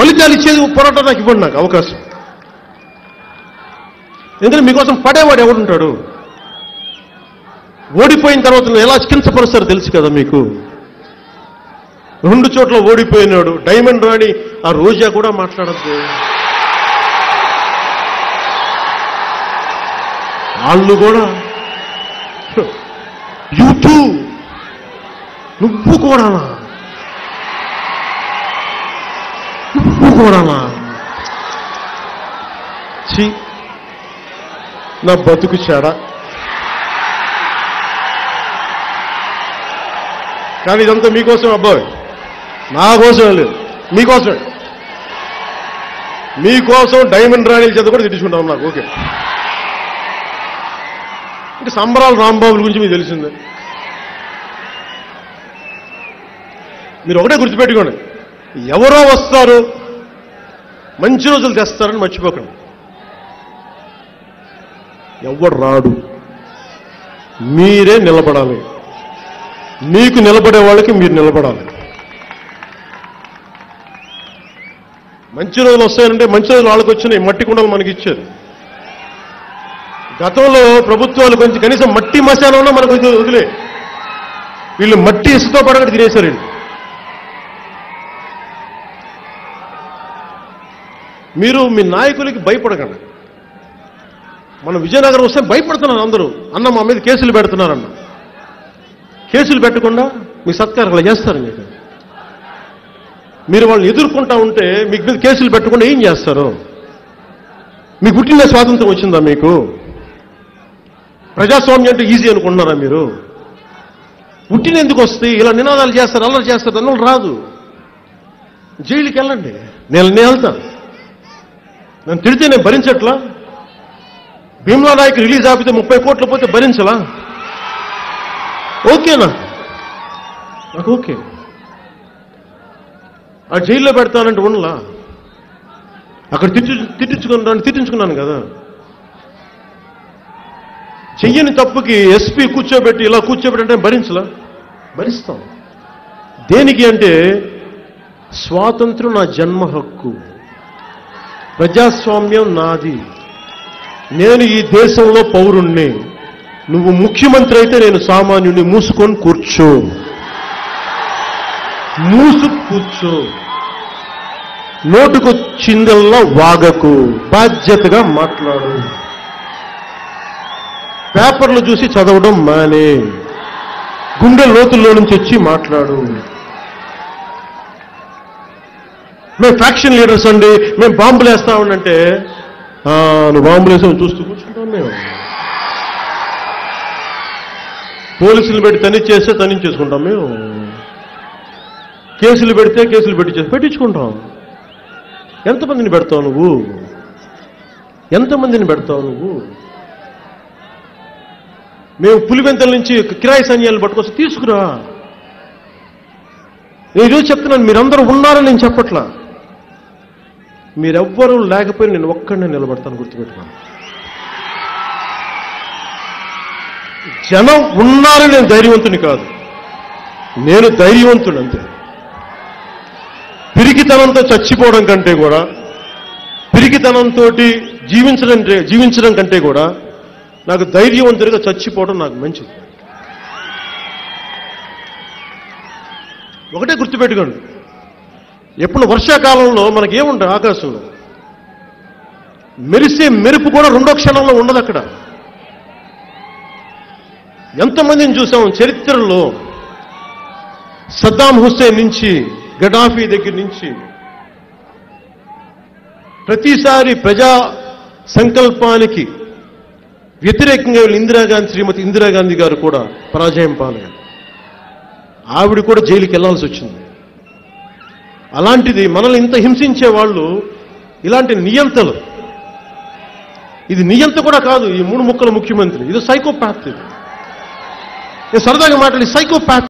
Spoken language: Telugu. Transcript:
ఫలితాలు ఇచ్చేది పోరాటం నాకు ఇవ్వండి నాకు అవకాశం ఎందుకంటే మీకోసం పడేవాడు ఎవడుంటాడు ఓడిపోయిన తర్వాత నువ్వు ఎలా కించపరుస్తారో తెలుసు కదా మీకు రెండు చోట్ల ఓడిపోయినాడు డైమండ్ రాణి ఆ రోజా కూడా మాట్లాడద్దు వాళ్ళు కూడా యూట్యూ నువ్వు కూడానా నువ్వు కూడానా ఛీ నా బతుకు చెడ కానీ ఇదంతా మీకోసం అబ్బాయి నా కోసం లేదు మీకోసమే మీకోసం డైమండ్ రాణిల చేత కూడా తిట్టించుకుంటాం నాకు ఓకే అంటే సంబరాల రాంబాబుల గురించి మీకు తెలిసిందే మీరు ఒకటే గుర్తుపెట్టుకోండి ఎవరో వస్తారు మంచి రోజులు తెస్తారని మర్చిపోకండి ఎవడు రాడు మీరే నిలబడాలి మీకు నిలబడే వాళ్ళకి మీరు నిలబడాలి మంచి రోజులు వస్తాయంటే మంచి రోజులు వాళ్ళకి వచ్చినాయి మట్టి కుండలు మనకి ఇచ్చారు గతంలో ప్రభుత్వాలు కొంచెం కనీసం మట్టి మశానంలో మనకు కొంచెం వదిలే వీళ్ళు మట్టి ఇసుతో పడగట్టి తినేశారు వీళ్ళు మీరు మీ నాయకులకి భయపడకండి మన విజయనగరం వస్తే భయపడుతున్నారు అందరూ అన్న మా మీద కేసులు పెడుతున్నారన్న కేసులు పెట్టకుండా మీ సత్కారాలు చేస్తారు మీకు మీరు వాళ్ళని ఎదుర్కొంటా ఉంటే మీకు మీద కేసులు పెట్టకుండా ఏం చేస్తారు మీకు పుట్టిన స్వాతంత్రం వచ్చిందా మీకు ప్రజాస్వామ్యం అంటే ఈజీ అనుకుంటున్నారా మీరు పుట్టిన ఎందుకు వస్తాయి ఇలా నినాదాలు చేస్తారు అల్లరి చేస్తారు అన్నోళ్ళు రాదు జైలుకి వెళ్ళండి నేను నేను వెళ్తాను నన్ను తిడితే నేను భరించట్లా భీమ్లా నాయక్ రిలీజ్ ఆపితే ముప్పై కోట్లు పోతే భరించలా ఓకేనా నాకు ఓకే ఆ జైల్లో పెడతానంటే ఉండలా అక్కడ తిట్టు తిట్టించుకున్నాను తిట్టించుకున్నాను కదా చెయ్యని తప్పుకి ఎస్పీ కూర్చోబెట్టి ఇలా కూర్చోబెట్టి అంటే భరించలా భరిస్తాం దేనికి అంటే స్వాతంత్రం నా జన్మ హక్కు ప్రజాస్వామ్యం నాది నేను ఈ దేశంలో పౌరుణ్ణి నువ్వు ముఖ్యమంత్రి అయితే నేను సామాన్యుని మూసుకొని కూర్చో మూసు కూర్చో నోటుకొచ్చిందల్లా వాగకు బాధ్యతగా మాట్లాడు పేపర్లు చూసి చదవడం మానే గుండె లోతుల్లో నుంచి వచ్చి మాట్లాడు మేము ఫ్యాక్షన్ లీడర్స్ అండి మేము బాంబులు వేస్తా ఉండంటే "ఆ, నువ్వు బాంబులు వేసావు చూస్తూ కూర్చుంటాం మేము పోలీసులు పెట్టి తనిచ్చేస్తే తనించేసుకుంటాం మేము కేసులు పెడితే కేసులు పెట్టి పెట్టించుకుంటాం ఎంతమందిని పెడతావు నువ్వు ఎంతమందిని పెడతావు నువ్వు మేము పులివెంతల నుంచి కిరాయి సైన్యాలు పట్టుకొచ్చి తీసుకురా నేను ఈరోజు చెప్తున్నాను మీరందరూ ఉన్నారని నేను చెప్పట్లా మీరెవ్వరూ లేకపోయినా నేను ఒక్కడినే నిలబడతాను గుర్తుపెట్టుకోండి జనం ఉన్నారని నేను ధైర్యవంతుని కాదు నేను ధైర్యవంతుడు అంతే పిరికితనంతో చచ్చిపోవడం కంటే కూడా పిరికితనంతో జీవించడం జీవించడం కంటే కూడా నాకు ధైర్యవంతుడిగా చచ్చిపోవడం నాకు మంచిది ఒకటే గుర్తుపెట్టుకోండి ఎప్పుడు వర్షాకాలంలో మనకి ఏముంటుంది ఆకాశంలో మెరిసే మెరుపు కూడా రెండో క్షణంలో ఉండదు అక్కడ ఎంతమందిని చూసాం చరిత్రలో సద్దాం హుస్సేన్ నుంచి గడాఫీ దగ్గర నుంచి ప్రతిసారి ప్రజా సంకల్పానికి వ్యతిరేకంగా వెళ్ళి ఇందిరాగాంధీ శ్రీమతి ఇందిరాగాంధీ గారు కూడా పరాజయం పాలయ్యారు ఆవిడ కూడా జైలుకి వెళ్లాల్సి వచ్చింది అలాంటిది మనల్ని ఇంత హింసించే వాళ్ళు ఇలాంటి నియంతలు ఇది నియంత కూడా కాదు ఈ మూడు ముక్కల ముఖ్యమంత్రి ఇది సైకోపాత్ ఇది నేను సరదాగా మాట్లాడి సైకోపాత్